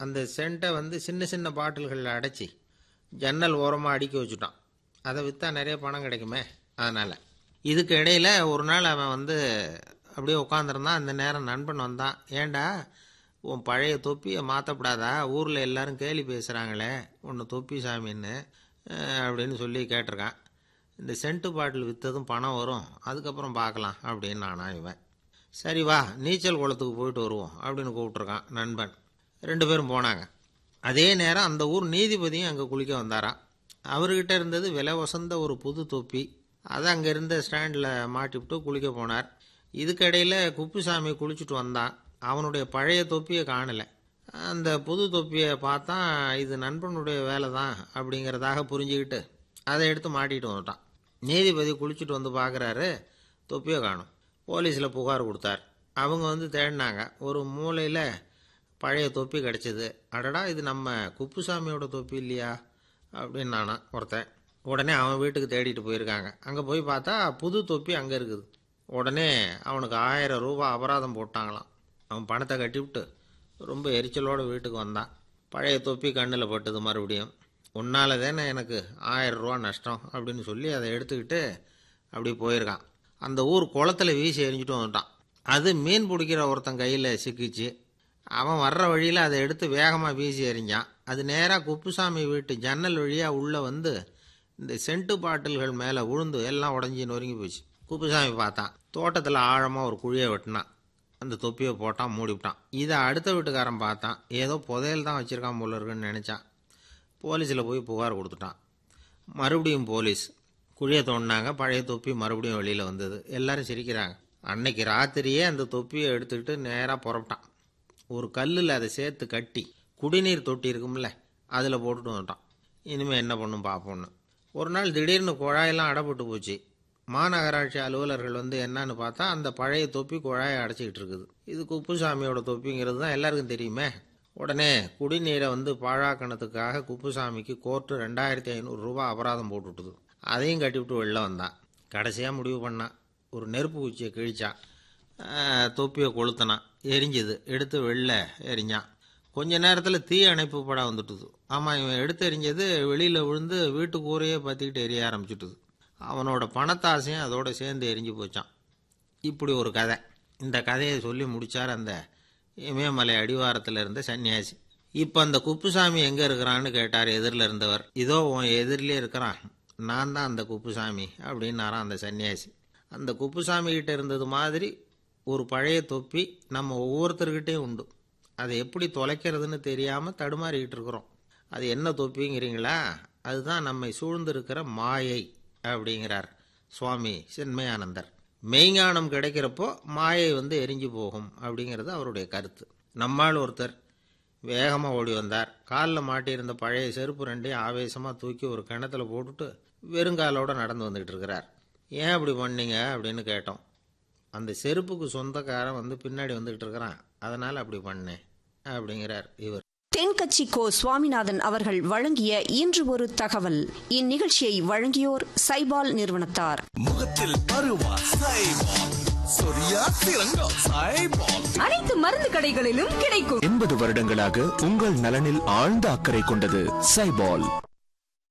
அந்த சென்ட்டை வந்து சின்ன சின்ன பாட்டில்களில் அடைச்சி ஜன்னல் ஓரமாக அடுக்கி வச்சுட்டான் அதை விற்றா நிறைய பணம் கிடைக்குமே அதனால் இதுக்கு இடையில் ஒரு நாள் அவன் வந்து அப்படியே உட்காந்துருந்தான் அந்த நேரம் நண்பன் வந்தான் ஏண்டா உன் பழைய தொப்பியை மாற்றப்படாதா ஊரில் எல்லாரும் கேலி பேசுகிறாங்களே உன்னை தொப்பி சாமின்னு அஹ், அப்படின்னு சொல்லி கேட்டிருக்கான் இந்த சென்ட்டு பாட்டில் விற்றதும் பணம் வரும் அதுக்கப்புறம் பார்க்கலாம் அப்படின்னு நானா இவன் சரி வா நீச்சல் குளத்துக்கு போயிட்டு வருவோம் அப்படின்னு கூப்பிட்ருக்கான் நண்பன் ரெண்டு பேரும் போனாங்க அதே நேரம் அந்த ஊர் நீதிபதியும் அங்கே குளிக்க வந்தாராம் அவர்கிட்ட இருந்தது விலை வசந்த ஒரு புது தொப்பி அதை அங்கே இருந்த ஸ்டாண்டில் மாட்டிவிட்டு குளிக்க போனார் இதுக்கிடையில் குப்புசாமி குளிச்சுட்டு வந்தான் அவனுடைய பழைய தொப்பியை காணலை அந்த புது தொப்பியை பார்த்தா இது நண்பனுடைய வேலை தான் அப்படிங்கிறதாக புரிஞ்சுக்கிட்டு அதை எடுத்து மாட்டிட்டு வந்துட்டான் நீதிபதி குளிச்சுட்டு வந்து பார்க்குறாரு தொப்பியை காணும் போலீஸில் புகார் கொடுத்தார் அவங்க வந்து தேடினாங்க ஒரு மூலையில் பழைய தொப்பி கிடச்சிது அடடா இது நம்ம குப்புசாமியோட தொப்பி இல்லையா அப்படின்னு நானா ஒருத்தன் உடனே அவன் வீட்டுக்கு தேடிட்டு போயிருக்காங்க அங்கே போய் பார்த்தா புது தொப்பி அங்கே இருக்குது உடனே அவனுக்கு ஆயிரம் ரூபாய் அபராதம் போட்டாங்களாம் அவன் பணத்தை கட்டிவிட்டு ரொம்ப எரிச்சலோடு வீட்டுக்கு வந்தான் பழைய தொப்பி கண்ணில் பட்டுது மறுபடியும் உன்னால தானே எனக்கு ஆயிரம் ரூபா நஷ்டம் அப்படின்னு சொல்லி அதை எடுத்துக்கிட்டு அப்படி போயிருக்கான் அந்த ஊர் குளத்துல வீசி எரிஞ்சிட்டு வந்துட்டான் அது மீன் பிடிக்கிற ஒருத்தன் கையில் சிக்கிச்சு அவன் வர்ற வழியில் அதை எடுத்து வேகமாக வீசி எறிஞ்சான் அது நேராக குப்புசாமி வீட்டு ஜன்னல் வழியாக உள்ளே வந்து இந்த சென்ட்டு பாட்டில்கள் மேலே விழுந்து எல்லாம் உடஞ்சி நொறுங்கி போச்சு குப்புசாமி பார்த்தான் தோட்டத்தில் ஆழமாக ஒரு குழியை வெட்டினான் அந்த தொப்பியை போட்டான் மூடிவிட்டான் இதை அடுத்த வீட்டுக்காரன் பார்த்தான் ஏதோ புதையல் தான் வச்சுருக்கான் போல இருக்குன்னு நினச்சான் போலீஸில் போய் புகார் கொடுத்துட்டான் மறுபடியும் போலீஸ் குழியை தோண்டினாங்க பழைய தொப்பி மறுபடியும் வெளியில் வந்தது எல்லாரும் சிரிக்கிறாங்க அன்னைக்கு ராத்திரியே அந்த தொப்பியை எடுத்துக்கிட்டு நேராக புறப்பட்டான் ஒரு கல்லில் அதை சேர்த்து கட்டி குடிநீர் தொட்டி இருக்கும்ல அதில் போட்டுட்டு வந்துட்டான் இனிமேல் என்ன பண்ணும் பார்ப்போம்னு ஒரு நாள் திடீர்னு குழாயெல்லாம் அடைப்பட்டு போச்சு மாநகராட்சி அலுவலர்கள் வந்து என்னன்னு பார்த்தா அந்த பழைய தொப்பி குழாயை அடைச்சிக்கிட்டு இருக்குது இது குப்புசாமியோட தொப்பிங்கிறது தான் எல்லாருக்கும் தெரியுமே உடனே குடிநீரை வந்து பாழாக்கணத்துக்காக குப்புசாமிக்கு கோர்ட்டு ரெண்டாயிரத்தி ஐநூறு ரூபாய் அபராதம் போட்டுவிட்டுது அதையும் கட்டிவிட்டு வெளில வந்தான் கடைசியாக முடிவு பண்ணான் ஒரு நெருப்பு குச்சியை கிழிச்சான் ஆஹ், தொப்பியை கொளுத்தினான் எரிஞ்சுது எடுத்து வெளில எரிஞ்சான் கொஞ்ச நேரத்தில் தீ அணைப்பு படம் வந்துட்டுது ஆமாம் இவன் எடுத்து எரிஞ்சது வெளியில் விழுந்து வீட்டு கூரையே பற்றிக்கிட்டு எரிய ஆரம்பிச்சுட்டுது அவனோட பணத்தாசையும் அதோட சேர்ந்து எரிஞ்சு போச்சான் இப்படி ஒரு கதை இந்த கதையை சொல்லி முடிச்சார் அந்த இமயமலை அடிவாரத்தில் இருந்த சன்னியாசி இப்போ அந்த குப்புசாமி எங்கே இருக்கிறான்னு கேட்டார் எதிரில் இருந்தவர் இதோ உன் எதிரிலே இருக்கிறான் நான் தான் அந்த குப்புசாமி அப்படின்னாராம் அந்த சன்னியாசி அந்த குப்புசாமி கிட்ட இருந்தது மாதிரி ஒரு பழைய தொப்பி நம்ம ஒவ்வொருத்தர்கிட்டையும் உண்டு அதை எப்படி தொலைக்கிறதுன்னு தெரியாமல் தடுமாறிக்கிட்டு இருக்கிறோம் அது என்ன தொப்பிங்கிறீங்களா அதுதான் நம்மை சூழ்ந்திருக்கிற மாயை அப்படிங்கிறார் சுவாமி சின்மயானந்தர் மெய்ஞானம் கிடைக்கிறப்போ மாயை வந்து எரிஞ்சு போகும் அப்படிங்கிறது அவருடைய கருத்து நம்மால் ஒருத்தர் வேகமாக ஓடி வந்தார் காலில் மாட்டியிருந்த பழைய செருப்பு ரெண்டையும் ஆவேசமாக தூக்கி ஒரு கிணத்துல போட்டுட்டு வெறுங்காலோட நடந்து வந்துகிட்டு இருக்கிறார் ஏன் அப்படி பண்ணீங்க அப்படின்னு கேட்டோம் அந்த செருப்புக்கு சொந்தக்காரன் வந்து பின்னாடி வந்துகிட்டு இருக்கிறான் அதனால் அப்படி பண்ணேன் அப்படிங்கிறார் இவர் தென்கட்சி கோ சுவாமிநாதன் அவர்கள் வழங்கிய இன்று ஒரு தகவல் இந்நிகழ்ச்சியை வழங்கியோர் சைபால் நிறுவனத்தார் முகத்தில் பருவா சைபால் சொரியா திரங்கா சைபால் அனைத்து மருந்து கடைகளிலும் கிடைக்கும் எண்பது வருடங்களாக உங்கள் நலனில் ஆழ்ந்த அக்கறை கொண்டது சைபால்